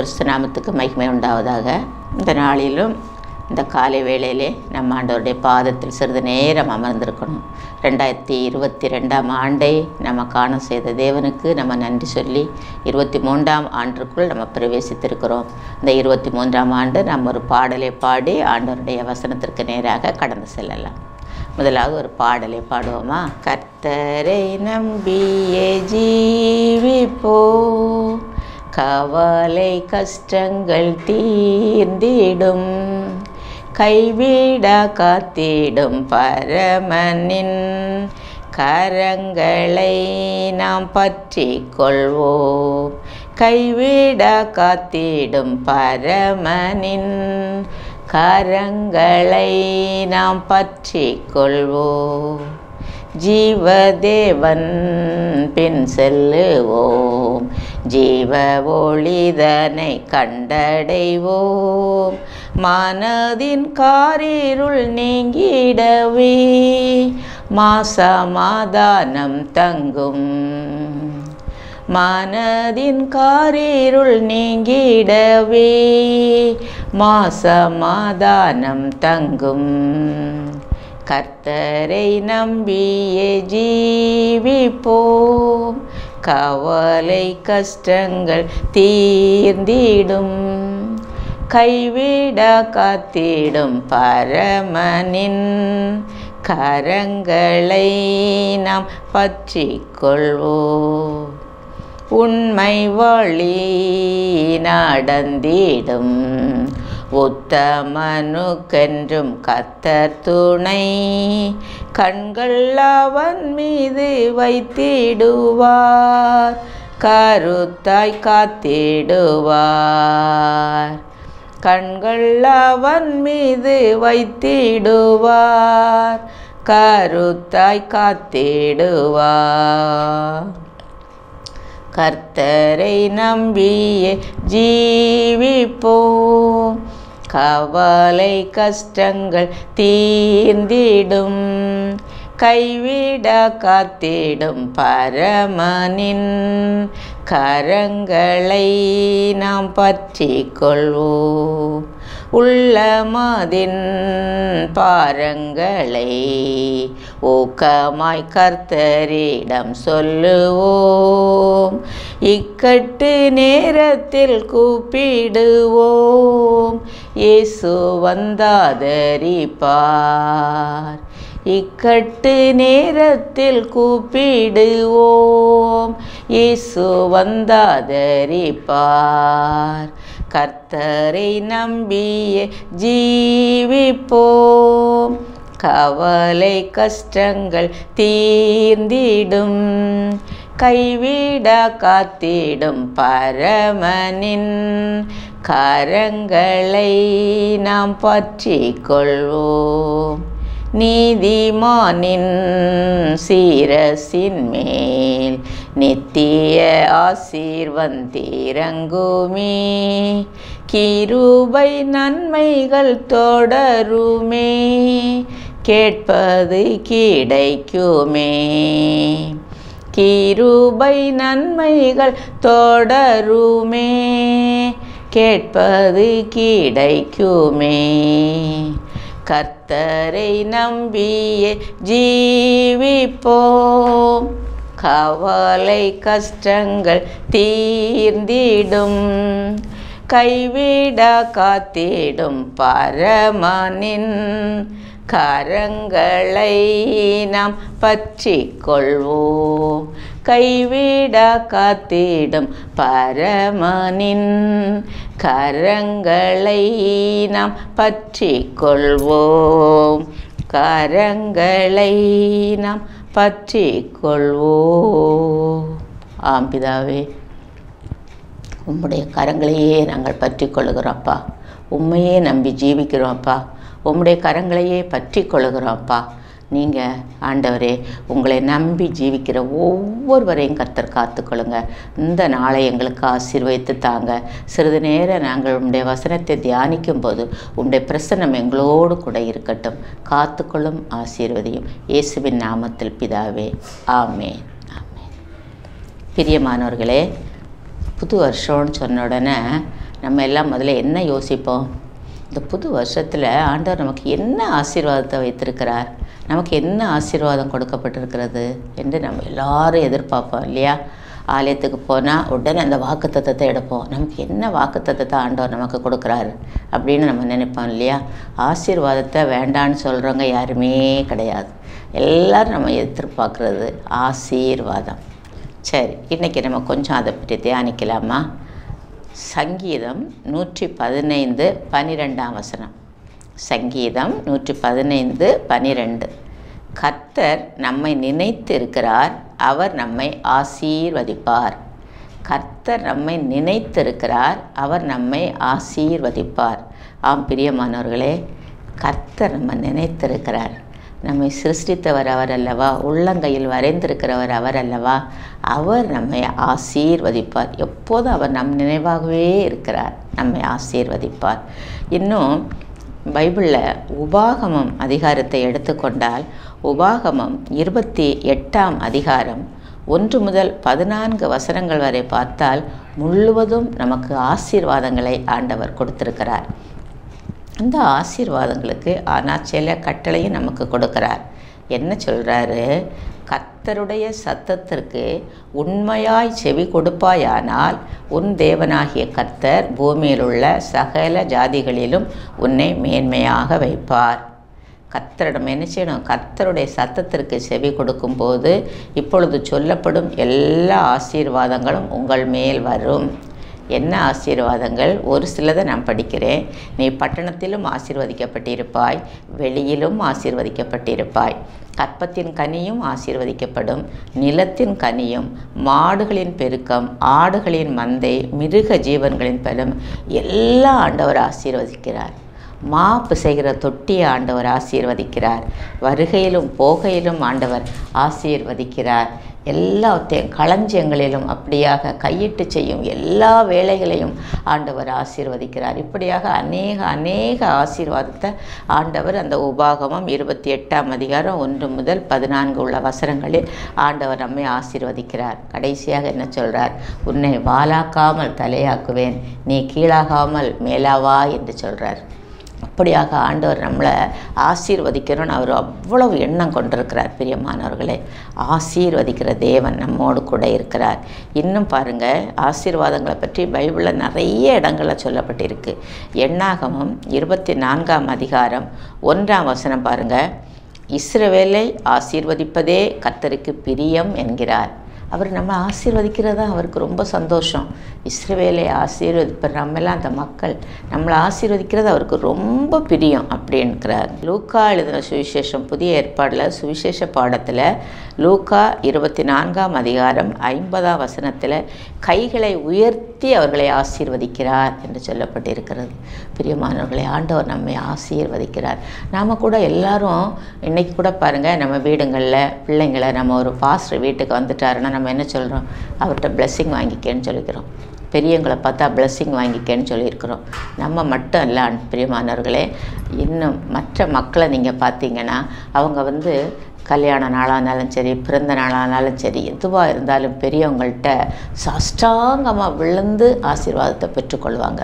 பரிசு நாமத்துக்கு மகிமை உண்டாவதாக இந்த நாளிலும் இந்த காலை வேளையிலே நம்ம ஆண்டவருடைய பாதத்தில் சிறிது நேரம் அமர்ந்திருக்கணும் ரெண்டாயிரத்தி இருபத்தி ரெண்டாம் ஆண்டை நம்ம காண செய்த தேவனுக்கு நம்ம நன்றி சொல்லி இருபத்தி மூன்றாம் ஆண்டுக்குள் நம்ம பிரவேசித்திருக்கிறோம் இந்த இருபத்தி மூன்றாம் ஆண்டு நம்ம ஒரு பாடலை பாடி ஆண்டவருடைய வசனத்திற்கு நேராக கடந்து செல்லலாம் முதலாவது ஒரு பாடலை பாடுவோமா கர்த்தரை நம்பியே ஜீவிப்போ கவலை கஷ்டங்கள் தீர்ந்திடும் கைவிட காத்திடும் பரமனின் கரங்களை நாம் பற்றி கொள்வோம் கைவிட காத்திடும் பரமனின் கரங்களை நாம் பற்றி கொள்வோம் ஜீவதேவன் பின் செல்லுவோம் ஜீவ ஒளிதனை கண்டடைவோம் மனதின் காரிருள் நீங்கிடவே மாசமாதானம் தங்கும் மனதின் காரிருள் நீங்கிடவே மாசமாதானம் தங்கும் கர்த்தரை நம்பியே ஜீவிப்போம் கவலை கஷ்டங்கள் தீர்ந்திடும் கைவிட காத்திடும் பரமனின் கரங்களை நாம் பற்றி கொள்வோம் உண்மை வழி நடந்திடும் உத்தமனுக்கென்றும் கத்தர் துணை கண்கள் அவன் மீது வைத்திடுவார் கருத்தாய் காத்திடுவார் கண்கள் அவன் மீது வைத்திடுவார் கருத்தாய் காத்திடுவார் கர்த்தரை நம்பியே ஜீவிப்போம் கவலை கஷ்டங்கள் தீர்ந்திடும் கைவிட காத்திடும் பரமனின் கரங்களை நாம் பற்றி கொள்வோம் உள்ளமதின் பாரங்களை ஊக்கமாய் கர்த்தரிடம் சொல்லுவோம் இக்கட்டு நேரத்தில் கூப்பிடுவோம் இயேசு வந்தாதரிப்பார் இக்கட்டு நேரத்தில் கூப்பிடுவோம் இயேசு வந்தாதரிப்பார் கர்த்தரை நம்பியே ஜீவிப்போம் கவலை கஷ்டங்கள் தீர்ந்திடும் கைவிட காத்திடும் பரமனின் கரங்களை நாம் பற்றி கொள்வோம் நீதிமானின் சீரசின் மேல் நித்திய ஆசீர்வந்திரங்குமே கிருபை நன்மைகள் தொடருமே கேட்பது கிடைக்குமே கிருபை நன்மைகள் தொடருமே கேட்பது கிடைக்குமே கர்த்தரை நம்பியே ஜீவிப்போம் கவலை கஷ்டங்கள் தீர்ந்திடும் கைவிட காத்திடும் பரமனின் கரங்களை நாம் பற்றி கொள்வோம் கைவிட காத்திடும் பரமனின் கரங்களை நாம் பற்றி கொள்வோம் கரங்களை நாம் பற்றி கொள்வோம் ஆம் பிதாவே உம்முடைய கரங்களையே நாங்கள் பற்றி கொள்கிறோம்ப்பா உண்மையே நம்பி ஜீவிக்கிறோம்ப்பா உம்முடைய கரங்களையே பற்றி கொள்கிறோம்ப்பா நீங்கள் ஆண்டவரே உங்களை நம்பி ஜீவிக்கிற ஒவ்வொருவரையும் கர்த்தர் காத்துக்கொள்ளுங்க இந்த நாளை எங்களுக்கு ஆசீர்வதித்து தாங்க சிறிது நேரம் நாங்கள் உம்முடைய வசனத்தை தியானிக்கும் போது உம்முடைய பிரசன்னம் எங்களோடு கூட இருக்கட்டும் காத்துக்கொள்ளும் ஆசீர்வதியும் இயேசுவின் நாமத்தில் பிதாவே ஆமென் ஆமென் பிரியமானவர்களே புது வருஷம்னு சொன்ன உடனே நம்ம எல்லாம் முதல்ல என்ன யோசிப்போம் இந்த புது வருஷத்தில் ஆண்டவர் நமக்கு என்ன ஆசீர்வாதத்தை வைத்திருக்கிறார் நமக்கு என்ன ஆசீர்வாதம் கொடுக்கப்பட்டிருக்கிறது என்று நம்ம எல்லாரும் எதிர்பார்ப்போம் இல்லையா ஆலயத்துக்கு போனால் உடனே அந்த வாக்குத்தத்தத்தை எடுப்போம் நமக்கு என்ன வாக்குத்தத்தத்தை ஆண்டவர் நமக்கு கொடுக்குறாரு அப்படின்னு நம்ம நினைப்போம் இல்லையா ஆசீர்வாதத்தை வேண்டான்னு சொல்கிறவங்க யாருமே கிடையாது எல்லாரும் நம்ம எதிர்பார்க்குறது ஆசீர்வாதம் சரி இன்றைக்கி நம்ம கொஞ்சம் அதை பற்றி தியானிக்கலாமா சங்கீதம் நூற்றி பதினைந்து பனிரெண்டாம் வசனம் சங்கீதம் நூற்றி பதினைந்து பனிரெண்டு கர்த்தர் நம்மை நினைத்து இருக்கிறார் அவர் நம்மை ஆசீர்வதிப்பார் கர்த்தர் நம்மை நினைத்திருக்கிறார் அவர் நம்மை ஆசீர்வதிப்பார் ஆம் பிரியமானவர்களே கர்த்தர் நம்ம நினைத்திருக்கிறார் நம்மை சிருஷ்டித்தவர் அவர் அல்லவா உள்ளங்கையில் வரைந்திருக்கிறவர் அவர் அல்லவா அவர் நம்மை ஆசீர்வதிப்பார் எப்போதும் அவர் நம் நினைவாகவே இருக்கிறார் நம்மை ஆசீர்வதிப்பார் இன்னும் பைபிளில் உபாகமம் அதிகாரத்தை எடுத்துக்கொண்டால் உபாகமம் இருபத்தி எட்டாம் அதிகாரம் ஒன்று முதல் பதினான்கு வசனங்கள் வரை பார்த்தால் முழுவதும் நமக்கு ஆசீர்வாதங்களை ஆண்டவர் கொடுத்திருக்கிறார் அந்த ஆசீர்வாதங்களுக்கு ஆனால் சில கட்டளையும் நமக்கு கொடுக்கிறார் என்ன சொல்கிறாரு கர்த்தருடைய சத்தத்திற்கு உண்மையாய் செவி கொடுப்பாயானால் உன் தேவனாகிய கர்த்தர் பூமியில் உள்ள சகல ஜாதிகளிலும் உன்னை மேன்மையாக வைப்பார் கர்த்தரிடம் என்ன செய்யணும் கர்த்தருடைய சத்தத்திற்கு செவி கொடுக்கும்போது இப்பொழுது சொல்லப்படும் எல்லா ஆசீர்வாதங்களும் உங்கள் மேல் வரும் என்ன ஆசீர்வாதங்கள் ஒரு சிலதை நான் படிக்கிறேன் நீ பட்டணத்திலும் ஆசீர்வதிக்கப்பட்டிருப்பாய் வெளியிலும் ஆசீர்வதிக்கப்பட்டிருப்பாய் கற்பத்தின் கனியும் ஆசீர்வதிக்கப்படும் நிலத்தின் கனியும் மாடுகளின் பெருக்கம் ஆடுகளின் மந்தை மிருக ஜீவன்களின் பலம் எல்லாம் ஆண்டவர் ஆசீர்வதிக்கிறார் மா பிசைகிற தொட்டியை ஆண்டவர் ஆசீர்வதிக்கிறார் வருகையிலும் போகையிலும் ஆண்டவர் ஆசீர்வதிக்கிறார் எல்லாத்தையும் களஞ்சியங்களிலும் அப்படியாக கையிட்டு செய்யும் எல்லா வேலைகளையும் ஆண்டவர் ஆசீர்வதிக்கிறார் இப்படியாக அநேக அநேக ஆசீர்வாதத்தை ஆண்டவர் அந்த உபாகமம் இருபத்தி எட்டாம் அதிகாரம் ஒன்று முதல் பதினான்கு உள்ள வசனங்களில் ஆண்டவர் நம்மை ஆசீர்வதிக்கிறார் கடைசியாக என்ன சொல்கிறார் உன்னை வாலாக்காமல் தலையாக்குவேன் நீ கீழாகாமல் மேலாவா என்று சொல்கிறார் அப்படியாக ஆண்டவர் நம்மளை ஆசீர்வதிக்கணும்னு அவர் அவ்வளவு எண்ணம் கொண்டிருக்கிறார் பிரியமானவர்களே ஆசீர்வதிக்கிற தேவன் நம்மோடு கூட இருக்கிறார் இன்னும் பாருங்கள் ஆசீர்வாதங்களை பற்றி பைபிளில் நிறைய இடங்களில் சொல்லப்பட்டிருக்கு எண்ணாகமம் இருபத்தி நான்காம் அதிகாரம் ஒன்றாம் வசனம் பாருங்கள் இஸ்ரவேலை ஆசீர்வதிப்பதே கர்த்தருக்கு பிரியம் என்கிறார் அவர் நம்ம ஆசீர்வதிக்கிறதா அவருக்கு ரொம்ப சந்தோஷம் இஸ்ரவேலை ஆசீர்வதிப்பர் நம்மெல்லாம் அந்த மக்கள் நம்மளை ஆசீர்வதிக்கிறது அவருக்கு ரொம்ப பிரியம் அப்படின்கிறார் லூக்கா எழுதின சுவிசேஷம் புதிய ஏற்பாடில் சுவிசேஷ பாடத்தில் லூக்கா இருபத்தி நான்காம் அதிகாரம் ஐம்பதாம் வசனத்தில் கைகளை உயர்த்தி அவர்களை ஆசீர்வதிக்கிறார் என்று சொல்லப்பட்டிருக்கிறது பிரியமானவர்களை ஆண்டவர் நம்மை ஆசீர்வதிக்கிறார் நாம் கூட எல்லாரும் இன்றைக்கி கூட பாருங்கள் நம்ம வீடுங்களில் பிள்ளைங்களை நம்ம ஒரு பாஸ்டர் வீட்டுக்கு வந்துட்டாருன்னா நம்ம என்ன சொல்கிறோம் அவர்கிட்ட பிளெஸ்ஸிங் வாங்கிக்கேன்னு சொல்லிக்கிறோம் பெரியவங்களை பார்த்தா பிளெஸ்ஸிங் வாங்கிக்கேன்னு சொல்லியிருக்கிறோம் நம்ம மட்டும் இல்லை பிரியமானவர்களே இன்னும் மற்ற மக்களை நீங்கள் பார்த்தீங்கன்னா அவங்க வந்து கல்யாண நாளானாலும் சரி பிறந்த நாளானாலும் சரி எதுவாக இருந்தாலும் பெரியவங்கள்ட்ட சாஷ்டாங்கமாக விழுந்து ஆசீர்வாதத்தை பெற்றுக்கொள்வாங்க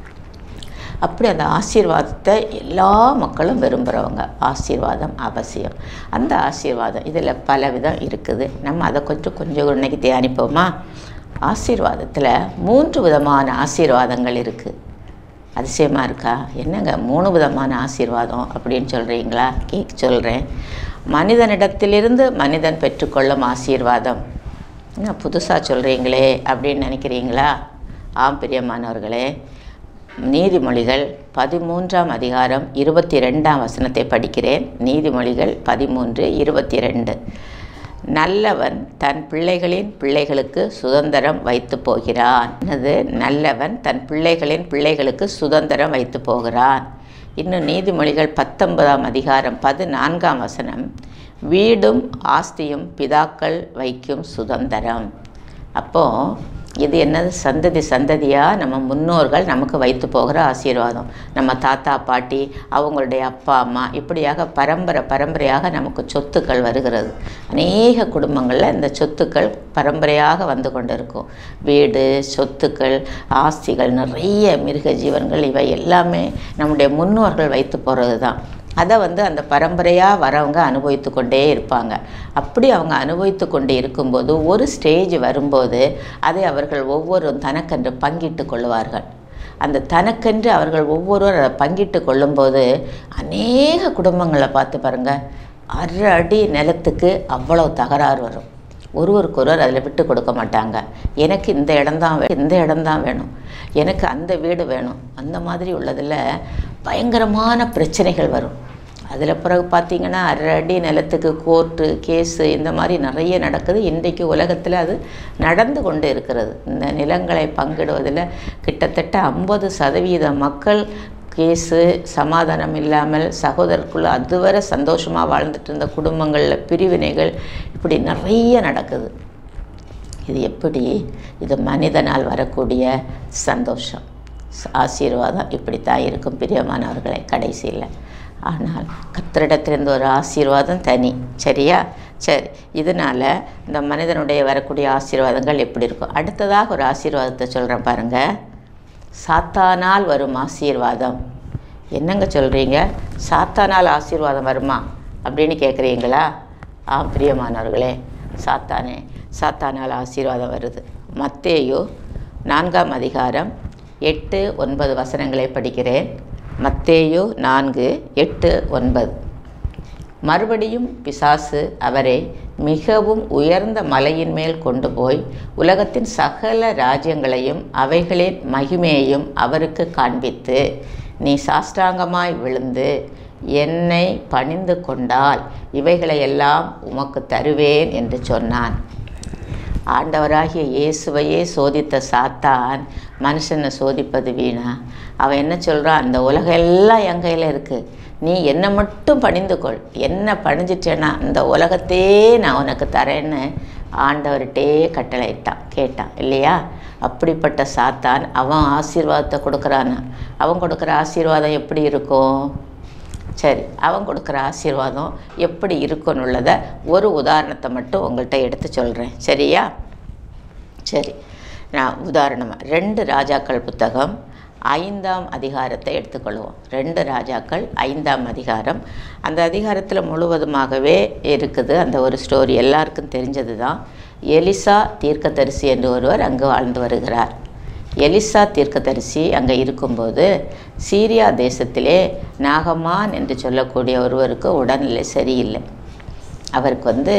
அப்படி அந்த ஆசீர்வாதத்தை எல்லா மக்களும் விரும்புகிறவங்க ஆசீர்வாதம் அவசியம் அந்த ஆசீர்வாதம் இதில் பல விதம் இருக்குது நம்ம அதை கொஞ்சம் கொஞ்சம் இன்னைக்கு தியானிப்போமா ஆசீர்வாதத்தில் மூன்று விதமான ஆசீர்வாதங்கள் இருக்குது அதிசயமாக இருக்கா என்னங்க மூணு விதமான ஆசீர்வாதம் அப்படின்னு சொல்கிறீங்களா கேக் சொல்கிறேன் மனிதனிடத்திலிருந்து மனிதன் பெற்றுக்கொள்ளும் ஆசீர்வாதம் என்ன புதுசாக சொல்கிறீங்களே அப்படின்னு நினைக்கிறீங்களா ஆம் பிரியமானவர்களே நீதிமொழிகள் பதிமூன்றாம் அதிகாரம் இருபத்தி ரெண்டாம் வசனத்தை படிக்கிறேன் நீதிமொழிகள் பதிமூன்று இருபத்தி ரெண்டு நல்லவன் தன் பிள்ளைகளின் பிள்ளைகளுக்கு சுதந்திரம் வைத்து போகிறான் அது நல்லவன் தன் பிள்ளைகளின் பிள்ளைகளுக்கு சுதந்திரம் வைத்து போகிறான் இன்னும் நீதிமொழிகள் பத்தொன்பதாம் அதிகாரம் பதினான்காம் வசனம் வீடும் ஆஸ்தியும் பிதாக்கள் வைக்கும் சுதந்திரம் அப்போது இது என்னது சந்ததி சந்ததியாக நம்ம முன்னோர்கள் நமக்கு வைத்து போகிற ஆசீர்வாதம் நம்ம தாத்தா பாட்டி அவங்களுடைய அப்பா அம்மா இப்படியாக பரம்பரை பரம்பரையாக நமக்கு சொத்துக்கள் வருகிறது அநேக குடும்பங்களில் இந்த சொத்துக்கள் பரம்பரையாக வந்து கொண்டு இருக்கும் வீடு சொத்துக்கள் ஆஸ்திகள் நிறைய மிருக ஜீவன்கள் இவை எல்லாமே நம்முடைய முன்னோர்கள் வைத்து போகிறது தான் அதை வந்து அந்த பரம்பரையாக வரவங்க அனுபவித்து கொண்டே இருப்பாங்க அப்படி அவங்க அனுபவித்து கொண்டே இருக்கும்போது ஒரு ஸ்டேஜ் வரும்போது அதை அவர்கள் ஒவ்வொருவரும் தனக்கென்று பங்கிட்டு கொள்வார்கள் அந்த தனக்கென்று அவர்கள் ஒவ்வொருவர் அதை பங்கிட்டு கொள்ளும்போது அநேக குடும்பங்களை பார்த்து பாருங்கள் அரை அடி நிலத்துக்கு அவ்வளோ தகராறு வரும் ஒருவருக்கொருவர் அதில் விட்டு கொடுக்க மாட்டாங்க எனக்கு இந்த இடம்தான் வே இந்த இடம்தான் வேணும் எனக்கு அந்த வீடு வேணும் அந்த மாதிரி உள்ளதில் பயங்கரமான பிரச்சனைகள் வரும் அதில் பிறகு பார்த்திங்கன்னா அரை அடி நிலத்துக்கு கோர்ட்டு கேஸு இந்த மாதிரி நிறைய நடக்குது இன்றைக்கு உலகத்தில் அது நடந்து கொண்டு இருக்கிறது இந்த நிலங்களை பங்கிடுவதில் கிட்டத்தட்ட ஐம்பது சதவீத மக்கள் கேஸு சமாதானம் இல்லாமல் சகோதரருக்குள்ள அதுவரை சந்தோஷமாக வாழ்ந்துட்டு இருந்த குடும்பங்களில் பிரிவினைகள் இப்படி நிறைய நடக்குது இது எப்படி இது மனிதனால் வரக்கூடிய சந்தோஷம் ஆசீர்வாதம் இப்படித்தான் இருக்கும் பிரியமானவர்களை கடைசியில் ஆனால் கத்தரிடத்திலிருந்து ஒரு ஆசீர்வாதம் தனி சரியா சரி இதனால் இந்த மனிதனுடைய வரக்கூடிய ஆசீர்வாதங்கள் எப்படி இருக்கும் அடுத்ததாக ஒரு ஆசீர்வாதத்தை சொல்கிறேன் பாருங்கள் சாத்தானால் வரும் ஆசீர்வாதம் என்னங்க சொல்கிறீங்க சாத்தானால் ஆசீர்வாதம் வருமா அப்படின்னு கேட்குறீங்களா ஆ பிரியமானவர்களே சாத்தானே சாத்தானால் ஆசீர்வாதம் வருது மத்தேயோ நான்காம் அதிகாரம் எட்டு ஒன்பது வசனங்களை படிக்கிறேன் மத்தேயோ நான்கு எட்டு ஒன்பது மறுபடியும் பிசாசு அவரை மிகவும் உயர்ந்த மலையின் மேல் கொண்டு போய் உலகத்தின் சகல ராஜ்யங்களையும் அவைகளின் மகிமையையும் அவருக்கு காண்பித்து நீ சாஷ்டாங்கமாய் விழுந்து என்னை பணிந்து கொண்டால் இவைகளையெல்லாம் உமக்கு தருவேன் என்று சொன்னான் ஆண்டவராகிய இயேசுவையே சோதித்த சாத்தான் மனுஷனை சோதிப்பது வீணா அவன் என்ன சொல்கிறான் அந்த உலகெல்லாம் என் கையில் இருக்குது நீ என்னை மட்டும் பணிந்து கொள் என்ன பணிஞ்சிட்டேன்னா இந்த உலகத்தையே நான் உனக்கு தரேன்னு ஆண்டவர்கிட்டே கட்டளையிட்டான் கேட்டான் இல்லையா அப்படிப்பட்ட சாத்தான் அவன் ஆசீர்வாதத்தை கொடுக்குறானா அவன் கொடுக்குற ஆசீர்வாதம் எப்படி இருக்கும் சரி அவன் கொடுக்குற ஆசீர்வாதம் எப்படி இருக்குன்னு உள்ளதை ஒரு உதாரணத்தை மட்டும் உங்கள்கிட்ட எடுத்து சொல்கிறேன் சரியா சரி நான் உதாரணமாக ரெண்டு ராஜாக்கள் புத்தகம் ஐந்தாம் அதிகாரத்தை எடுத்துக்கொள்வோம் ரெண்டு ராஜாக்கள் ஐந்தாம் அதிகாரம் அந்த அதிகாரத்தில் முழுவதுமாகவே இருக்குது அந்த ஒரு ஸ்டோரி எல்லாருக்கும் தெரிஞ்சது தான் எலிசா தீர்க்கதரிசி என்று ஒருவர் அங்கு வாழ்ந்து வருகிறார் எலிசா தீர்க்கதரிசி அங்கே இருக்கும்போது சீரியா தேசத்திலே நாகமான் என்று சொல்லக்கூடிய ஒருவருக்கு உடல்நிலை சரியில்லை அவருக்கு வந்து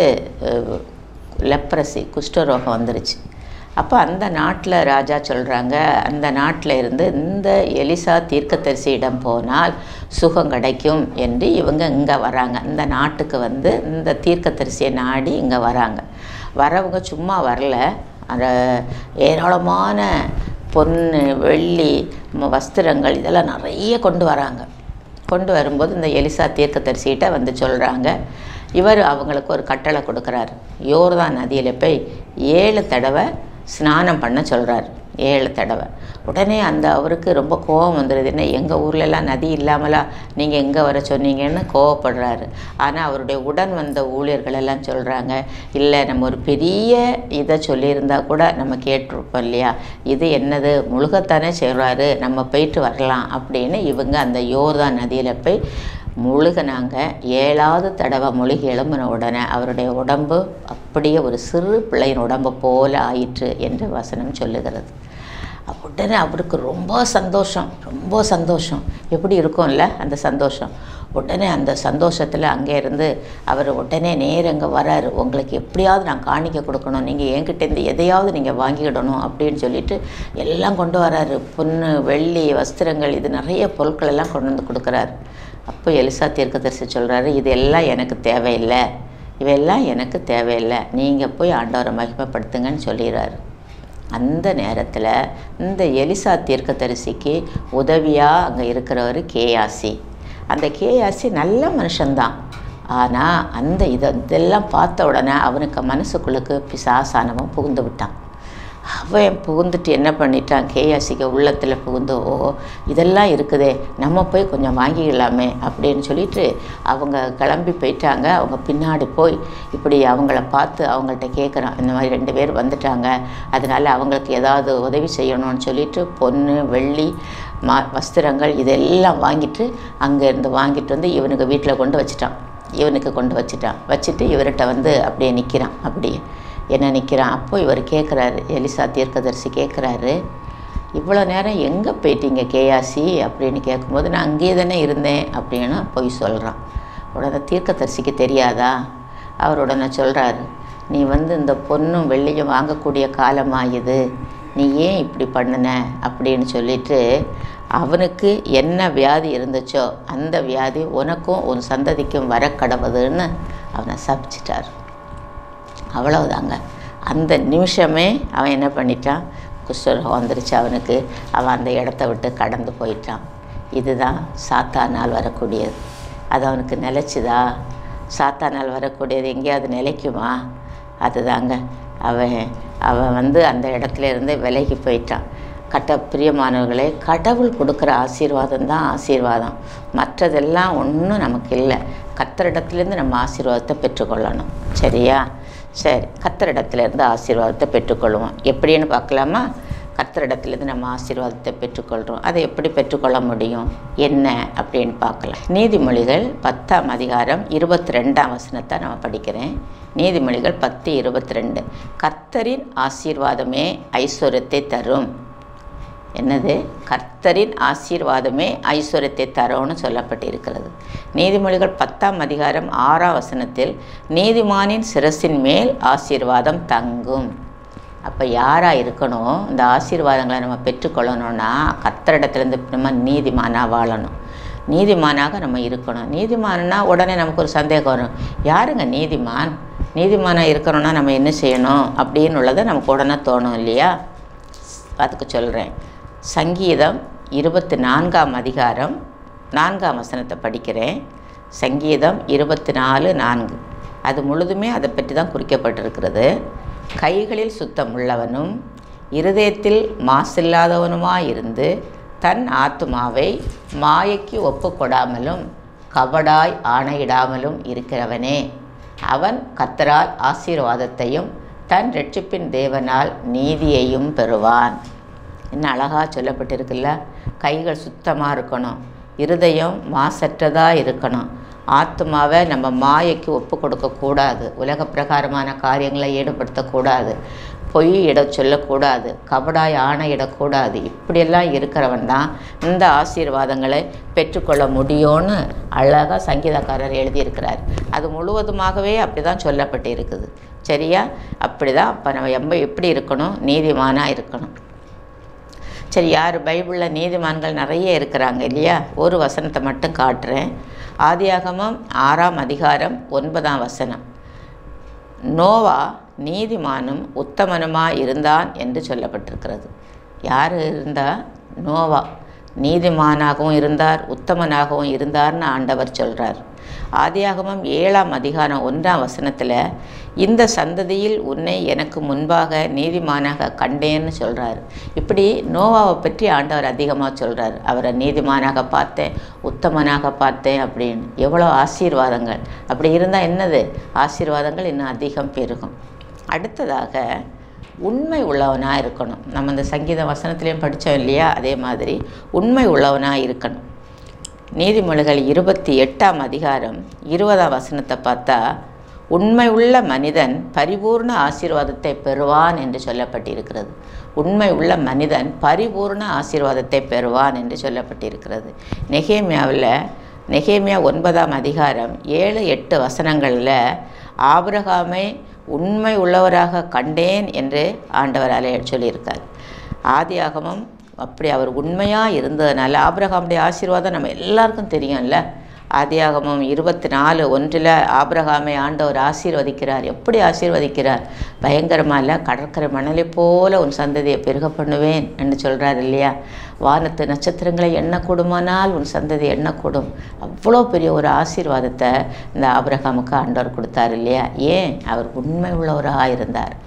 லெப்ரசி குஷ்டரோகம் வந்துருச்சு அப்போ அந்த நாட்டில் ராஜா சொல்கிறாங்க அந்த நாட்டில் இருந்து இந்த எலிசா தீர்க்கதரிசியிடம் போனால் சுகம் கிடைக்கும் என்று இவங்க இங்கே வராங்க இந்த நாட்டுக்கு வந்து இந்த தீர்க்கதரிசியை நாடி இங்கே வராங்க வரவங்க சும்மா வரல அந்த ஏராளமான பொன்னு வெள்ளி வஸ்திரங்கள் இதெல்லாம் நிறைய கொண்டு வராங்க கொண்டு வரும்போது இந்த எலிசா தீர்க்கதரிசிகிட்ட வந்து சொல்கிறாங்க இவர் அவங்களுக்கு ஒரு கட்டளை கொடுக்குறாரு யோர்தான் நதியில் போய் ஏழு தடவை ஸ்நானம் பண்ண சொல்கிறார் ஏழு தடவை உடனே அந்த அவருக்கு ரொம்ப கோபம் வந்துடுது என்ன எங்கள் ஊர்லெலாம் நதி இல்லாமலா நீங்கள் எங்கே வர சொன்னீங்கன்னு கோவப்படுறாரு ஆனால் அவருடைய உடன் வந்த ஊழியர்கள் எல்லாம் சொல்கிறாங்க இல்லை நம்ம ஒரு பெரிய இதை சொல்லியிருந்தா கூட நம்ம கேட்டிருப்போம் இல்லையா இது என்னது முழுகத்தானே சொல்கிறாரு நம்ம போயிட்டு வரலாம் அப்படின்னு இவங்க அந்த யோர்தா நதியில் போய் முழுகினாங்க ஏழாவது தடவை முழுகி எழும்பின உடனே அவருடைய உடம்பு அப்படியே ஒரு சிறு பிள்ளையின் உடம்பு போல ஆயிற்று என்று வசனம் சொல்லுகிறது உடனே அவருக்கு ரொம்ப சந்தோஷம் ரொம்ப சந்தோஷம் எப்படி இருக்கும்ல அந்த சந்தோஷம் உடனே அந்த சந்தோஷத்தில் அங்கே இருந்து அவர் உடனே நேரம் இங்கே வராரு உங்களுக்கு எப்படியாவது நான் காணிக்க கொடுக்கணும் நீங்கள் என்கிட்டேருந்து எதையாவது நீங்கள் வாங்கிக்கிடணும் அப்படின்னு சொல்லிட்டு எல்லாம் கொண்டு வராரு பொண்ணு வெள்ளி வஸ்திரங்கள் இது நிறைய பொருட்கள் எல்லாம் கொண்டு வந்து கொடுக்குறாரு அப்போ எலிசா தீர்க்கதரிசி சொல்கிறாரு இதெல்லாம் எனக்கு தேவையில்லை இவையெல்லாம் எனக்கு தேவையில்லை நீங்கள் போய் ஆண்டவரை மகிமைப்படுத்துங்கன்னு சொல்லிடுறாரு அந்த நேரத்தில் இந்த எலிசா தீர்க்கதரிசிக்கு உதவியாக அங்கே இருக்கிறவர் கேயாசி அந்த கேயாசி நல்ல மனுஷன்தான் ஆனால் அந்த இதை இதெல்லாம் பார்த்த உடனே அவனுக்கு மனசுக்குள்ளுக்கு பிசாசானவன் புகுந்து விட்டான் அவன் புகுந்துட்டு என்ன பண்ணிட்டான் கேயாசிக்க உள்ளத்தில் புகுந்து ஓ இதெல்லாம் இருக்குதே நம்ம போய் கொஞ்சம் வாங்கிக்கலாமே அப்படின்னு சொல்லிட்டு அவங்க கிளம்பி போயிட்டாங்க அவங்க பின்னாடி போய் இப்படி அவங்கள பார்த்து அவங்கள்ட்ட கேட்குறான் இந்த மாதிரி ரெண்டு பேர் வந்துட்டாங்க அதனால் அவங்களுக்கு ஏதாவது உதவி செய்யணும்னு சொல்லிட்டு பொண்ணு வெள்ளி மா வஸ்திரங்கள் இதெல்லாம் வாங்கிட்டு அங்கேருந்து வாங்கிட்டு வந்து இவனுக்கு வீட்டில் கொண்டு வச்சிட்டான் இவனுக்கு கொண்டு வச்சிட்டான் வச்சுட்டு இவர்கிட்ட வந்து அப்படியே நிற்கிறான் அப்படியே என்ன நிற்கிறான் அப்போ இவர் கேட்குறாரு எலிசா தீர்க்கதரிசி கேட்குறாரு இவ்வளோ நேரம் எங்கே போயிட்டீங்க கேயாசி அப்படின்னு கேட்கும்போது நான் அங்கேயே தானே இருந்தேன் அப்படின்னு போய் சொல்கிறான் உடனே தீர்க்கதரிசிக்கு தெரியாதா அவர் உடனே சொல்கிறாரு நீ வந்து இந்த பொண்ணும் வெள்ளியும் வாங்கக்கூடிய காலமாகுது நீ ஏன் இப்படி பண்ணின அப்படின்னு சொல்லிட்டு அவனுக்கு என்ன வியாதி இருந்துச்சோ அந்த வியாதி உனக்கும் உன் சந்ததிக்கும் வர கடவுதுன்னு அவனை சபிச்சிட்டார் அவ்வளவுதாங்க அந்த நிமிஷமே அவன் என்ன பண்ணிட்டான் குஷ்டரோகம் வந்துருச்சு அவனுக்கு அவன் அந்த இடத்த விட்டு கடந்து போயிட்டான் இதுதான் சாத்தானால் வரக்கூடியது அது அவனுக்கு நிலச்சிதா சாத்தானால் வரக்கூடியது எங்கேயாவது நிலைக்குமா அதுதாங்க அவன் அவன் வந்து அந்த இடத்துல இருந்து விலகி போயிட்டான் கட்ட பிரியமானவர்களே கடவுள் கொடுக்குற ஆசீர்வாதம் தான் ஆசீர்வாதம் மற்றதெல்லாம் ஒன்றும் நமக்கு இல்லை கத்தரிடத்துலேருந்து நம்ம ஆசீர்வாதத்தை பெற்றுக்கொள்ளணும் சரியா சரி கத்தரிடத்துலேருந்து ஆசீர்வாதத்தை பெற்றுக்கொள்வோம் எப்படின்னு பார்க்கலாமா கர்த்தரிடத்துலேருந்து நம்ம ஆசீர்வாதத்தை பெற்றுக்கொள்கிறோம் அதை எப்படி பெற்றுக்கொள்ள முடியும் என்ன அப்படின்னு பார்க்கலாம் நீதிமொழிகள் பத்தாம் அதிகாரம் இருபத்தி ரெண்டாம் வசனத்தை நம்ம படிக்கிறேன் நீதிமொழிகள் பத்து இருபத்தி ரெண்டு கர்த்தரின் ஆசீர்வாதமே ஐஸ்வர்யத்தை தரும் என்னது கர்த்தரின் ஆசீர்வாதமே ஐஸ்வர்யத்தை தரும்னு சொல்லப்பட்டிருக்கிறது நீதிமொழிகள் பத்தாம் அதிகாரம் ஆறாம் வசனத்தில் நீதிமானின் சிரசின் மேல் ஆசீர்வாதம் தங்கும் அப்போ யாராக இருக்கணும் இந்த ஆசீர்வாதங்களை நம்ம பெற்றுக்கொள்ளணும்னா கர்த்தரிடத்துலேருந்து நம்ம நீதிமானாக வாழணும் நீதிமானாக நம்ம இருக்கணும் நீதிமான்னா உடனே நமக்கு ஒரு சந்தேகம் வரும் யாருங்க நீதிமான் நீதிமானாக இருக்கணும்னா நம்ம என்ன செய்யணும் அப்படின்னு உள்ளதை நமக்கு உடனே தோணும் இல்லையா அதுக்கு சொல்கிறேன் சங்கீதம் இருபத்தி நான்காம் அதிகாரம் நான்காம் வசனத்தை படிக்கிறேன் சங்கீதம் இருபத்தி நாலு நான்கு அது முழுதுமே அதை பற்றி தான் குறிக்கப்பட்டிருக்கிறது கைகளில் சுத்தம் உள்ளவனும் இருதயத்தில் மாசில்லாதவனுமாயிருந்து தன் ஆத்துமாவை மாயைக்கு ஒப்புக்கொடாமலும் கபடாய் ஆணையிடாமலும் இருக்கிறவனே அவன் கத்தரால் ஆசீர்வாதத்தையும் தன் ரட்சிப்பின் தேவனால் நீதியையும் பெறுவான் என்ன அழகாக சொல்லப்பட்டிருக்குல்ல கைகள் சுத்தமாக இருக்கணும் இருதயம் மாசற்றதாக இருக்கணும் ஆத்மாவை நம்ம மாயைக்கு ஒப்பு கொடுக்கக்கூடாது உலக பிரகாரமான காரியங்களை ஈடுபடுத்தக்கூடாது பொய் இட சொல்லக்கூடாது கபடாய் ஆணையிடக்கூடாது இப்படியெல்லாம் இருக்கிறவன் தான் இந்த ஆசீர்வாதங்களை பெற்றுக்கொள்ள முடியும்னு அழகாக சங்கீதக்காரர் எழுதியிருக்கிறார் அது முழுவதுமாகவே அப்படி தான் சொல்லப்பட்டு இருக்குது சரியா அப்படி தான் அப்போ நம்ம எம்ப எப்படி இருக்கணும் நீதிமானாக இருக்கணும் சரி யார் பைபிளில் நீதிமான்கள் நிறைய இருக்கிறாங்க இல்லையா ஒரு வசனத்தை மட்டும் காட்டுறேன் ஆதியாகமம் ஆறாம் அதிகாரம் ஒன்பதாம் வசனம் நோவா நீதிமானும் உத்தமனுமாக இருந்தான் என்று சொல்லப்பட்டிருக்கிறது யார் இருந்தா நோவா நீதிமானாகவும் இருந்தார் உத்தமனாகவும் இருந்தார்னு ஆண்டவர் சொல்கிறார் ஆதியாகமம் ஏழாம் அதிகாரம் ஒன்றாம் வசனத்தில் இந்த சந்ததியில் உன்னை எனக்கு முன்பாக நீதிமானாக கண்டேன்னு சொல்கிறார் இப்படி நோவாவை பற்றி ஆண்டவர் அதிகமாக சொல்கிறார் அவரை நீதிமானாக பார்த்தேன் உத்தமனாக பார்த்தேன் அப்படின்னு எவ்வளோ ஆசீர்வாதங்கள் அப்படி இருந்தால் என்னது ஆசீர்வாதங்கள் இன்னும் அதிகம் பெருகும் அடுத்ததாக உண்மை உள்ளவனாக இருக்கணும் நம்ம இந்த சங்கீத வசனத்துலேயும் படித்தோம் இல்லையா அதே மாதிரி உண்மை உள்ளவனாக இருக்கணும் நீதிமொழிகள் இருபத்தி எட்டாம் அதிகாரம் இருபதாம் வசனத்தை பார்த்தா உண்மை உள்ள மனிதன் பரிபூர்ண ஆசீர்வாதத்தை பெறுவான் என்று சொல்லப்பட்டிருக்கிறது உண்மை உள்ள மனிதன் பரிபூர்ண ஆசீர்வாதத்தை பெறுவான் என்று சொல்லப்பட்டிருக்கிறது நெகேமியாவில் நெகேமியா ஒன்பதாம் அதிகாரம் ஏழு எட்டு வசனங்களில் ஆபிரகாமை உண்மை உள்ளவராக கண்டேன் என்று ஆண்டவர் அலைய சொல்லியிருக்கார் ஆதியாகமம் அப்படி அவர் உண்மையாக இருந்ததுனால ஆபிரகாமுடைய ஆசீர்வாதம் நம்ம எல்லாருக்கும் தெரியும்ல ஆதியாகமம் இருபத்தி நாலு ஒன்றில் ஆபிரகாமை ஆண்டவர் ஆசீர்வதிக்கிறார் எப்படி ஆசீர்வதிக்கிறார் பயங்கரமாக இல்லை கடற்கரை மணலை போல உன் சந்ததியை பெருக பண்ணுவேன் என்று சொல்கிறார் இல்லையா வானத்து நட்சத்திரங்களை எண்ணக்கூடுமானால் உன் சந்ததி எண்ணக்கூடும் அவ்வளோ பெரிய ஒரு ஆசீர்வாதத்தை இந்த ஆபிரகாமுக்கு ஆண்டவர் கொடுத்தார் இல்லையா ஏன் அவர் உண்மை உள்ளவராக இருந்தார்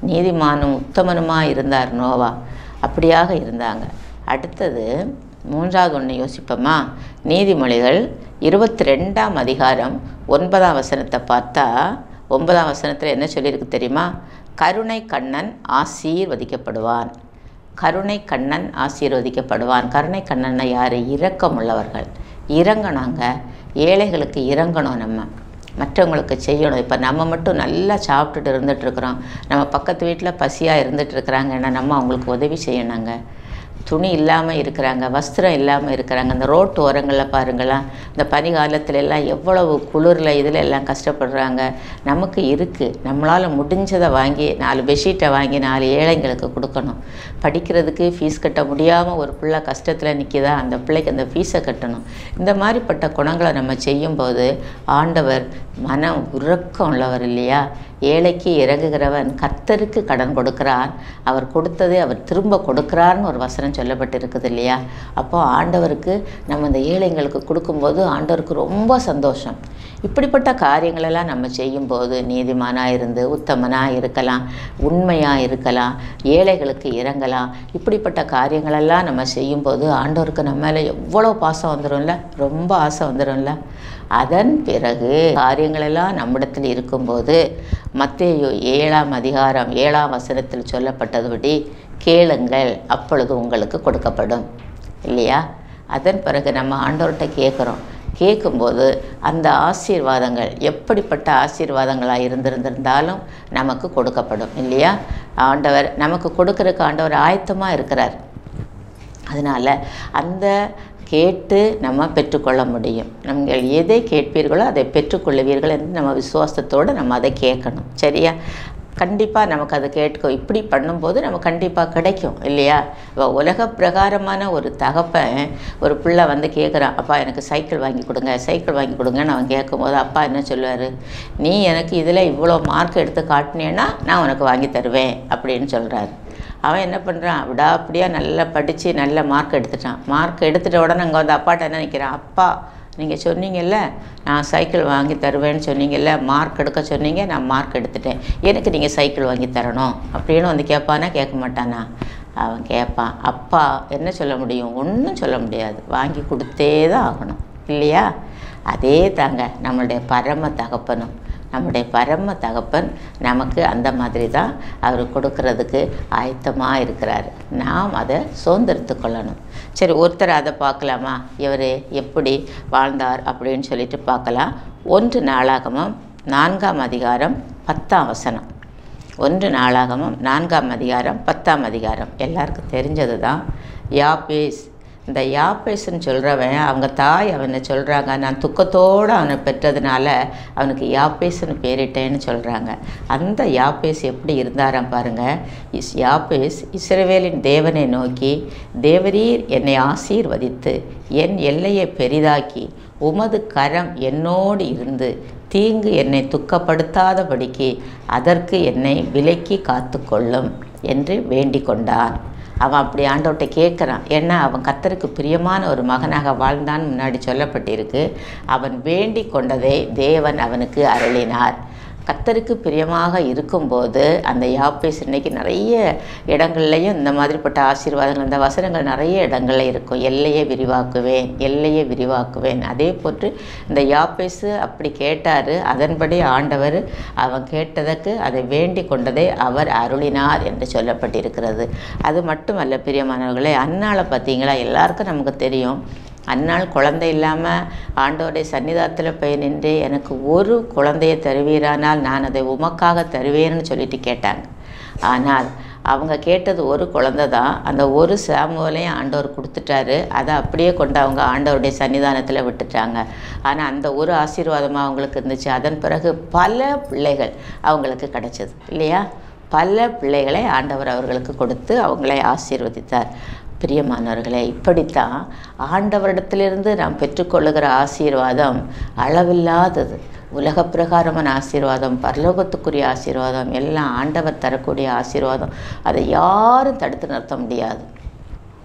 நீதிமானும் உத்தமனுமாக இருந்தார் நோவா அப்படியாக இருந்தாங்க அடுத்தது மூன்றாவது ஒன்று யோசிப்போமா நீதிமொழிகள் இருபத்தி ரெண்டாம் அதிகாரம் ஒன்பதாம் வசனத்தை பார்த்தா ஒன்பதாம் வசனத்தில் என்ன சொல்லியிருக்கு தெரியுமா கருணை கண்ணன் ஆசீர்வதிக்கப்படுவான் கருணை கண்ணன் ஆசீர்வதிக்கப்படுவான் கருணை கண்ணனை யார் இரக்கம் உள்ளவர்கள் இறங்கணுங்க ஏழைகளுக்கு இறங்கணும் நம்ம மற்றவங்களுக்கு செய்யணும் இப்போ நம்ம மட்டும் நல்லா சாப்பிட்டுட்டு இருந்துட்டு இருக்கிறோம் நம்ம பக்கத்து வீட்டில் பசியாக இருந்துட்டு இருக்கிறாங்கன்னா நம்ம அவங்களுக்கு உதவி செய்யணுங்க துணி இல்லாமல் இருக்கிறாங்க வஸ்திரம் இல்லாமல் இருக்கிறாங்க இந்த ரோட்டு ஓரங்களில் பாருங்களேன் இந்த பனி காலத்துல எல்லாம் எவ்வளவு குளிரில் இதில் எல்லாம் கஷ்டப்படுறாங்க நமக்கு இருக்குது நம்மளால் முடிஞ்சதை வாங்கி நாலு பெட்ஷீட்டை வாங்கி நாலு ஏழைங்களுக்கு கொடுக்கணும் படிக்கிறதுக்கு ஃபீஸ் கட்ட முடியாமல் ஒரு பிள்ளை கஷ்டத்தில் நிற்கிதா அந்த பிள்ளைக்கு அந்த ஃபீஸை கட்டணும் இந்த மாதிரிப்பட்ட குணங்களை நம்ம செய்யும்போது ஆண்டவர் மனம் உறக்கம் உள்ளவர் இல்லையா ஏழைக்கு இறங்குகிறவன் கர்த்தருக்கு கடன் கொடுக்கிறார் அவர் கொடுத்ததை அவர் திரும்ப கொடுக்கிறார்னு ஒரு வசனம் சொல்லப்பட்டிருக்குது இல்லையா அப்போ ஆண்டவருக்கு நம்ம இந்த ஏழைங்களுக்கு கொடுக்கும்போது ஆண்டவருக்கு ரொம்ப சந்தோஷம் இப்படிப்பட்ட காரியங்களெல்லாம் நம்ம செய்யும்போது நீதிமானாக இருந்து உத்தமனாக இருக்கலாம் உண்மையாக இருக்கலாம் ஏழைகளுக்கு இறங்கலாம் இப்படிப்பட்ட காரியங்களெல்லாம் நம்ம செய்யும்போது ஆண்டவருக்கு நம்ம மேலே எவ்வளோ பாசம் வந்துடும்ல ரொம்ப ஆசை வந்துடும்ல அதன் பிறகு காரியங்களெல்லாம் நம்மிடத்தில் இருக்கும்போது மத்தேயு ஏழாம் அதிகாரம் ஏழாம் வசனத்தில் சொல்லப்பட்டதுபடி கேளுங்கள் அப்பொழுது உங்களுக்கு கொடுக்கப்படும் இல்லையா அதன் பிறகு நம்ம ஆண்டவர்கிட்ட கேட்குறோம் கேட்கும்போது அந்த ஆசீர்வாதங்கள் எப்படிப்பட்ட ஆசீர்வாதங்களாக இருந்திருந்திருந்தாலும் நமக்கு கொடுக்கப்படும் இல்லையா ஆண்டவர் நமக்கு கொடுக்கறதுக்கு ஆண்டவர் ஆயத்தமாக இருக்கிறார் அதனால் அந்த கேட்டு நம்ம பெற்றுக்கொள்ள முடியும் நீங்கள் எதை கேட்பீர்களோ அதை பெற்றுக்கொள்ளுவீர்கள் என்று நம்ம விசுவாசத்தோடு நம்ம அதை கேட்கணும் சரியா கண்டிப்பாக நமக்கு அதை கேட்க இப்படி பண்ணும்போது நம்ம கண்டிப்பாக கிடைக்கும் இல்லையா இப்போ உலக பிரகாரமான ஒரு தகப்பன் ஒரு பிள்ளை வந்து கேட்குறான் அப்பா எனக்கு சைக்கிள் வாங்கி கொடுங்க சைக்கிள் வாங்கி கொடுங்கன்னு அவன் கேட்கும்போது அப்பா என்ன சொல்லுவார் நீ எனக்கு இதில் இவ்வளோ மார்க் எடுத்து காட்டினேன்னா நான் உனக்கு வாங்கி தருவேன் அப்படின்னு சொல்கிறாரு அவன் என்ன பண்ணுறான் விடாப்படியாக நல்லா படித்து நல்ல மார்க் எடுத்துட்டான் மார்க் எடுத்துட்ட உடனே அங்கே வந்து அப்பாட்ட என்ன நிற்கிறான் அப்பா நீங்கள் சொன்னீங்கல்ல நான் சைக்கிள் வாங்கி தருவேன்னு சொன்னீங்கல்ல மார்க் எடுக்க சொன்னீங்க நான் மார்க் எடுத்துட்டேன் எனக்கு நீங்கள் சைக்கிள் வாங்கி தரணும் அப்படின்னு வந்து கேட்பானா கேட்க மாட்டானா அவன் கேட்பான் அப்பா என்ன சொல்ல முடியும் ஒன்றும் சொல்ல முடியாது வாங்கி கொடுத்தே தான் ஆகணும் இல்லையா அதே தாங்க நம்மளுடைய பரம தகப்பனும் நம்முடைய பரம தகப்பன் நமக்கு அந்த மாதிரி தான் அவர் கொடுக்கறதுக்கு ஆயத்தமாக இருக்கிறார் நாம் அதை சுதந்திரத்து கொள்ளணும் சரி ஒருத்தர் அதை பார்க்கலாமா இவர் எப்படி வாழ்ந்தார் அப்படின்னு சொல்லிட்டு பார்க்கலாம் ஒன்று நாளாகமம் நான்காம் அதிகாரம் பத்தாம் வசனம் ஒன்று நாளாகமம் நான்காம் அதிகாரம் பத்தாம் அதிகாரம் எல்லாருக்கும் தெரிஞ்சது தான் யாபேஸ் இந்த யாப்பேஸ்ன்னு சொல்கிறவன் அவங்க தாய் அவனை சொல்கிறாங்க நான் துக்கத்தோடு அவனை பெற்றதுனால அவனுக்கு யாப்பேஸ்னு பேரிட்டேன்னு சொல்கிறாங்க அந்த யாப்பேஸ் எப்படி இருந்தாராம் பாருங்கள் இஸ் யாப்பேஸ் இஸ்ரவேலின் தேவனை நோக்கி தேவரீர் என்னை ஆசீர்வதித்து என் எல்லையை பெரிதாக்கி உமது கரம் என்னோடு இருந்து தீங்கு என்னை துக்கப்படுத்தாதபடிக்கு அதற்கு என்னை விலக்கி காத்துக்கொள்ளும் என்று வேண்டிக் கொண்டான் அவன் அப்படி ஆண்டவர்கிட்ட கேட்குறான் ஏன்னா அவன் கத்தருக்கு பிரியமான ஒரு மகனாக வாழ்ந்தான்னு முன்னாடி சொல்லப்பட்டிருக்கு அவன் வேண்டிக் கொண்டதை தேவன் அவனுக்கு அருளினார் கத்தருக்கு பிரியமாக இருக்கும்போது அந்த யாப்பேஸ் இன்னைக்கு நிறைய இடங்கள்லையும் இந்த மாதிரிப்பட்ட ஆசீர்வாதங்கள் இந்த வசனங்கள் நிறைய இடங்கள்ல இருக்கும் எல்லையை விரிவாக்குவேன் எல்லையை விரிவாக்குவேன் அதே போன்று இந்த யாப்பேசு அப்படி கேட்டார் அதன்படி ஆண்டவர் அவன் கேட்டதற்கு அதை வேண்டி கொண்டதை அவர் அருளினார் என்று சொல்லப்பட்டிருக்கிறது அது மட்டுமல்ல பிரியமானவர்களே அன்னாளை பார்த்தீங்களா எல்லாருக்கும் நமக்கு தெரியும் அந்நாள் குழந்தை இல்லாமல் ஆண்டவருடைய சன்னிதானத்தில் போய் நின்று எனக்கு ஒரு குழந்தையை தருவீரானால் நான் அதை உமக்காக தருவேன்னு சொல்லிட்டு கேட்டாங்க ஆனால் அவங்க கேட்டது ஒரு குழந்தை தான் அந்த ஒரு சாமுவலையும் ஆண்டவர் கொடுத்துட்டாரு அதை அப்படியே கொண்டு அவங்க ஆண்டவருடைய சன்னிதானத்தில் விட்டுட்டாங்க ஆனால் அந்த ஒரு ஆசீர்வாதமாக அவங்களுக்கு இருந்துச்சு அதன் பிறகு பல பிள்ளைகள் அவங்களுக்கு கிடைச்சது இல்லையா பல பிள்ளைகளை ஆண்டவர் அவர்களுக்கு கொடுத்து அவங்களை ஆசீர்வதித்தார் பிரியமானவர்களே இப்படித்தான் ஆண்டவரிடத்திலிருந்து நாம் பெற்றுக்கொள்ளுகிற ஆசீர்வாதம் அளவில்லாதது உலக பிரகாரமான ஆசீர்வாதம் பரலோகத்துக்குரிய ஆசீர்வாதம் எல்லாம் ஆண்டவர் தரக்கூடிய ஆசீர்வாதம் அதை யாரும் தடுத்து நிறுத்த முடியாது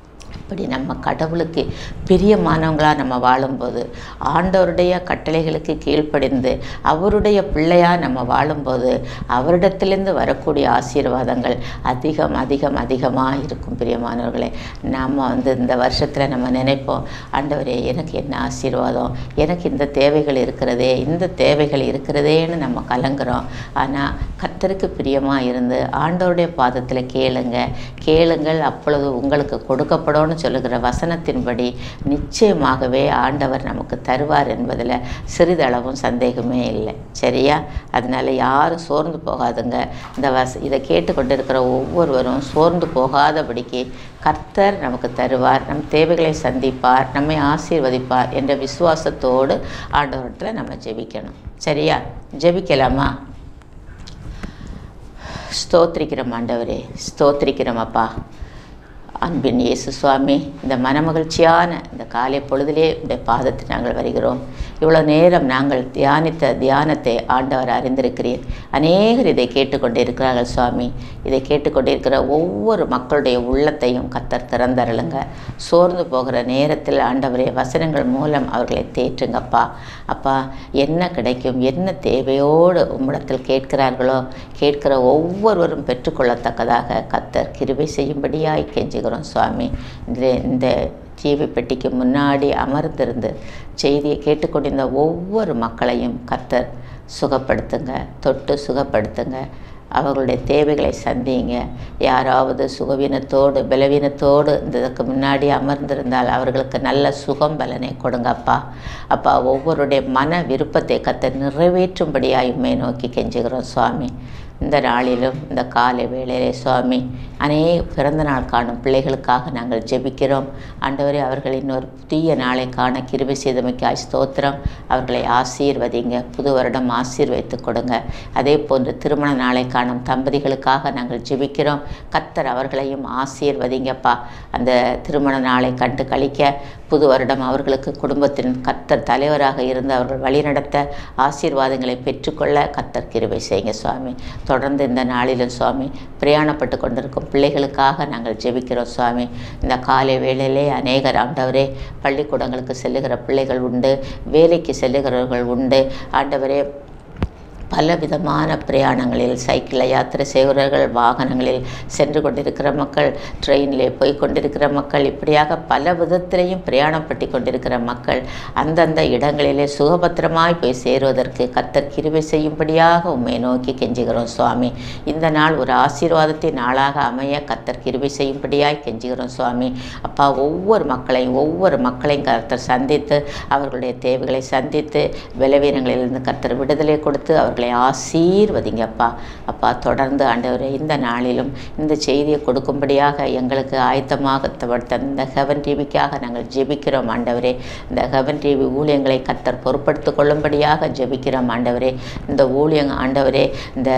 இப்படி நம்ம கடவுளுக்கு பிரியமானவங்களாக நம்ம வாழும்போது ஆண்டவருடைய கட்டளைகளுக்கு கீழ்ப்படிந்து அவருடைய பிள்ளையாக நம்ம வாழும்போது அவரிடத்திலிருந்து வரக்கூடிய ஆசீர்வாதங்கள் அதிகம் அதிகம் அதிகமாக இருக்கும் பிரியமானவர்களே நாம் வந்து இந்த வருஷத்தில் நம்ம நினைப்போம் ஆண்டவரே எனக்கு என்ன ஆசீர்வாதம் எனக்கு இந்த தேவைகள் இருக்கிறதே இந்த தேவைகள் இருக்கிறதேன்னு நம்ம கலங்குறோம் ஆனால் கர்த்தருக்கு பிரியமாக இருந்து ஆண்டவருடைய பாதத்தில் கேளுங்க கேளுங்கள் அப்பொழுது உங்களுக்கு கொடுக்கப்படும்னு சொல்லுகிற வசனத்தின்படி நிச்சயமாகவே ஆண்டவர் நமக்கு தருவார் என்பதில் சிறிதளவும் சந்தேகமே இல்லை சரியா அதனால் யாரும் சோர்ந்து போகாதுங்க இந்த வச இதை கேட்டுக்கொண்டிருக்கிற ஒவ்வொருவரும் சோர்ந்து போகாதபடிக்கு கர்த்தர் நமக்கு தருவார் நம் தேவைகளை சந்திப்பார் நம்மை ஆசீர்வதிப்பார் என்ற விசுவாசத்தோடு ஆண்டவரத்தில் நம்ம ஜெபிக்கணும் சரியா ஜெபிக்கலாமா ஸ்தோத்திரிக்கிறோம் ஆண்டவரே ஸ்தோத்திரிக்கிறோம் அப்பா அன்பின் இயேசு சுவாமி இந்த மனமகிழ்ச்சியான இந்த காலை பொழுதிலே இந்த பாதத்தை நாங்கள் வருகிறோம் இவ்வளோ நேரம் நாங்கள் தியானித்த தியானத்தை ஆண்டவர் அறிந்திருக்கிறீர் அநேகர் இதை கேட்டுக்கொண்டிருக்கிறார்கள் சுவாமி இதை கேட்டுக்கொண்டிருக்கிற ஒவ்வொரு மக்களுடைய உள்ளத்தையும் கத்தர் திறந்தருளுங்க சோர்ந்து போகிற நேரத்தில் ஆண்டவரே வசனங்கள் மூலம் அவர்களை தேற்றுங்கப்பா அப்பா என்ன கிடைக்கும் என்ன தேவையோடு உம்மிடத்தில் கேட்கிறார்களோ கேட்கிற ஒவ்வொருவரும் பெற்றுக்கொள்ளத்தக்கதாக கத்தர் கிருபை செய்யும்படியாய் கெஞ்சுகிறோம் சுவாமி இந்த இந்த டிவி பெட்டிக்கு முன்னாடி அமர்ந்திருந்து செய்தியை கேட்டுக்கொண்டிருந்த ஒவ்வொரு மக்களையும் கத்தர் சுகப்படுத்துங்க தொட்டு சுகப்படுத்துங்க அவர்களுடைய தேவைகளை சந்திங்க யாராவது சுகவீனத்தோடு பலவீனத்தோடு இந்த இதுக்கு முன்னாடி அமர்ந்திருந்தால் அவர்களுக்கு நல்ல சுகம் பலனை கொடுங்கப்பா அப்பா ஒவ்வொருடைய மன விருப்பத்தை கத்த நிறைவேற்றும்படியாயுமே நோக்கி கெஞ்சுகிறோம் சுவாமி இந்த நாளிலும் இந்த காலை வேளையிலே சுவாமி அநேக பிறந்த நாள் காணும் பிள்ளைகளுக்காக நாங்கள் ஜெபிக்கிறோம் ஆண்டவரே அவர்கள் இன்னொரு புதிய நாளை காண கிருபை செய்தமைக்காய் ஸ்தோத்திரம் அவர்களை ஆசீர்வதிங்க புது வருடம் ஆசீர்வதித்து கொடுங்க அதே போன்று திருமண நாளை காணும் தம்பதிகளுக்காக நாங்கள் ஜெபிக்கிறோம் கத்தர் அவர்களையும் ஆசீர்வதிங்கப்பா அந்த திருமண நாளை கண்டு கழிக்க புது வருடம் அவர்களுக்கு குடும்பத்தின் கத்தர் தலைவராக இருந்து அவர்கள் வழிநடத்த ஆசீர்வாதங்களை பெற்றுக்கொள்ள கத்தர் கிருபை செய்யுங்க சுவாமி தொடர்ந்து இந்த நாளிலும் சுவாமி பிரயாணப்பட்டு கொண்டிருக்கும் பிள்ளைகளுக்காக நாங்கள் ஜெபிக்கிறோம் சுவாமி இந்த காலை வேளையிலே அநேகர் ஆண்டவரே பள்ளிக்கூடங்களுக்கு செல்லுகிற பிள்ளைகள் உண்டு வேலைக்கு செல்லுகிறவர்கள் உண்டு ஆண்டவரே பல விதமான பிரயாணங்களில் சைக்கிளில் யாத்திரை செய்கிறவர்கள் வாகனங்களில் சென்று கொண்டிருக்கிற மக்கள் ட்ரெயினில் போய் கொண்டிருக்கிற மக்கள் இப்படியாக பல விதத்திலையும் பிரயாணப்பட்டு கொண்டிருக்கிற மக்கள் அந்தந்த இடங்களிலே சுகபத்திரமாய் போய் சேருவதற்கு கத்தர் கிருபை செய்யும்படியாக உண்மை நோக்கி கெஞ்சுகிறோம் சுவாமி இந்த நாள் ஒரு ஆசீர்வாதத்தின் நாளாக அமைய கத்தர் கிருபை செய்யும்படியாய் கெஞ்சுகிறோம் சுவாமி அப்பா ஒவ்வொரு மக்களையும் ஒவ்வொரு மக்களையும் கத்தர் சந்தித்து அவர்களுடைய தேவைகளை சந்தித்து பலவீனங்களிலிருந்து கத்தர் விடுதலை கொடுத்து அவர்களை ஆசீர்வதிங்கப்பா அப்பா தொடர்ந்து ஆண்டவரே இந்த நாளிலும் இந்த செய்தியை கொடுக்கும்படியாக எங்களுக்கு ஆயத்தமாக தந்த இந்த ஹெவன் டிவிக்காக நாங்கள் ஜெபிக்கிறோம் ஆண்டவரே இந்த ஹெவன் டிவி ஊழியங்களை கத்தர் பொறுப்படுத்திக் கொள்ளும்படியாக ஜெபிக்கிறோம் ஆண்டவரே இந்த ஊழியங்க ஆண்டவரே இந்த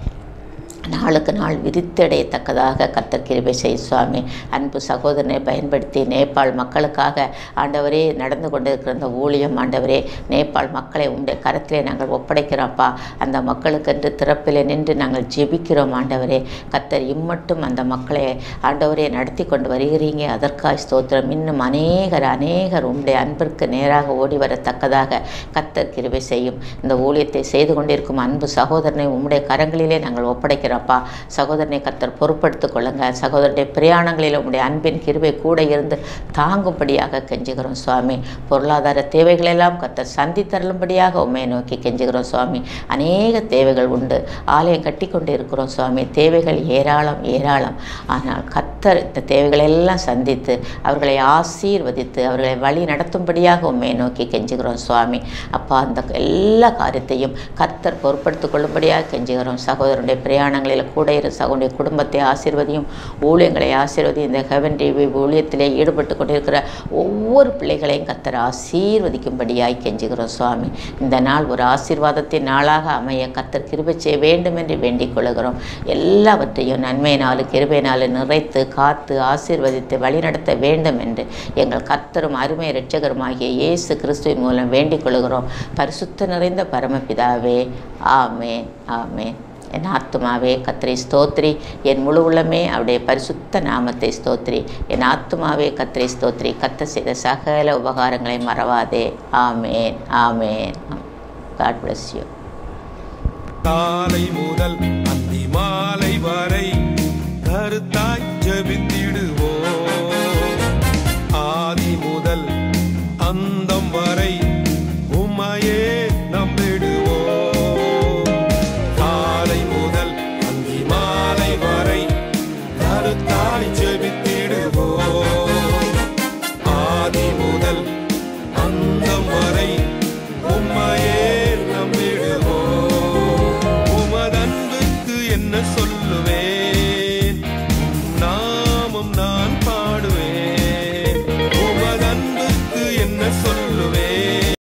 நாளுக்கு நாள் விரித்தடையத்தக்கதாக கத்தர் கிருபை செய் சுவாமி அன்பு சகோதரனை பயன்படுத்தி நேபாள் மக்களுக்காக ஆண்டவரே நடந்து கொண்டிருக்கிற இந்த ஊழியம் ஆண்டவரே நேபாள் மக்களை உங்களுடைய கரத்திலே நாங்கள் ஒப்படைக்கிறோம்ப்பா அந்த மக்களுக்கென்று திறப்பிலே நின்று நாங்கள் ஜெபிக்கிறோம் ஆண்டவரே கத்தர் இம்மட்டும் அந்த மக்களை ஆண்டவரே நடத்தி கொண்டு வருகிறீங்க அதற்காய் ஸ்தோத்திரம் இன்னும் அநேகர் அநேகர் உங்களுடைய அன்பிற்கு நேராக ஓடி வரத்தக்கதாக கத்தர் கிருபை செய்யும் இந்த ஊழியத்தை செய்து கொண்டிருக்கும் அன்பு சகோதரனை உம்முடைய கரங்களிலே நாங்கள் ஒப்படைக்கிறோம்ப்பா சகோதரனை கத்தர் பொறுப்படுத்திக் கொள்ளுங்க சகோதரனுடைய பிரயாணங்களில் உங்களுடைய அன்பின் கிருபை கூட இருந்து தாங்கும்படியாக கெஞ்சுகிறோம் சுவாமி பொருளாதார தேவைகளெல்லாம் கத்தர் சந்தித்தருளும்படியாக உண்மையை நோக்கி கெஞ்சுகிறோம் சுவாமி அநேக தேவைகள் உண்டு ஆலயம் கட்டி கொண்டு இருக்கிறோம் சுவாமி தேவைகள் ஏராளம் ஏராளம் ஆனால் கத்தர் இந்த தேவைகளெல்லாம் சந்தித்து அவர்களை ஆசீர்வதித்து அவர்களை வழி நடத்தும்படியாக உண்மையை நோக்கி கெஞ்சுகிறோம் சுவாமி அப்பா அந்த எல்லா காரியத்தையும் கத்தர் பொறுப்படுத்திக் கொள்ளும்படியாக கெஞ்சுகிறோம் சகோதரனுடைய பிரயாணங்களில் கூட இரு சகோதரனுடைய குடும்பத்தை ஆசீர்வதியும் ஊழியங்களை ஆசீர்வதியும் இந்த ஹெவன் டிவி ஊழியத்திலே ஈடுபட்டு கொண்டிருக்கிற ஒவ்வொரு பிள்ளைகளையும் கத்தர் ஆசீர்வதிக்கும்படியாய் கெஞ்சுகிறோம் சுவாமி இந்த நாள் ஒரு ஆசீர்வாதத்தின் நாளாக அமைய கத்தர் கிருபை செய்ய வேண்டும் என்று வேண்டிக் கொள்கிறோம் எல்லாவற்றையும் நன்மையினாலும் கிருபையினாலும் நிறைத்து காத்து ஆசீர்வதித்து வழிநடத்த வேண்டும் என்று எங்கள் கர்த்தரும் அருமை இரட்சகருமாகிய இயேசு கிறிஸ்துவின் மூலம் வேண்டிக் கொள்கிறோம் பரிசுத்த நிறைந்த பரமபிதாவே ஆமேன் ஆமேன் என் ஆத்துமாவே கத்திரை ஸ்தோத்ரி என் முழு உள்ளமே அவருடைய பரிசுத்த நாமத்தை ஸ்தோத்ரி என் ஆத்துமாவே கத்திரை ஸ்தோத்ரி கத்த செய்த சகல உபகாரங்களை மறவாதே ஆமேன் ஆமேன் காட் bless you காலை முதல் அந்தி மாலை வரை கருத்தாய் ஜெபித்திடுவோம் ஆதி முதல் அந்த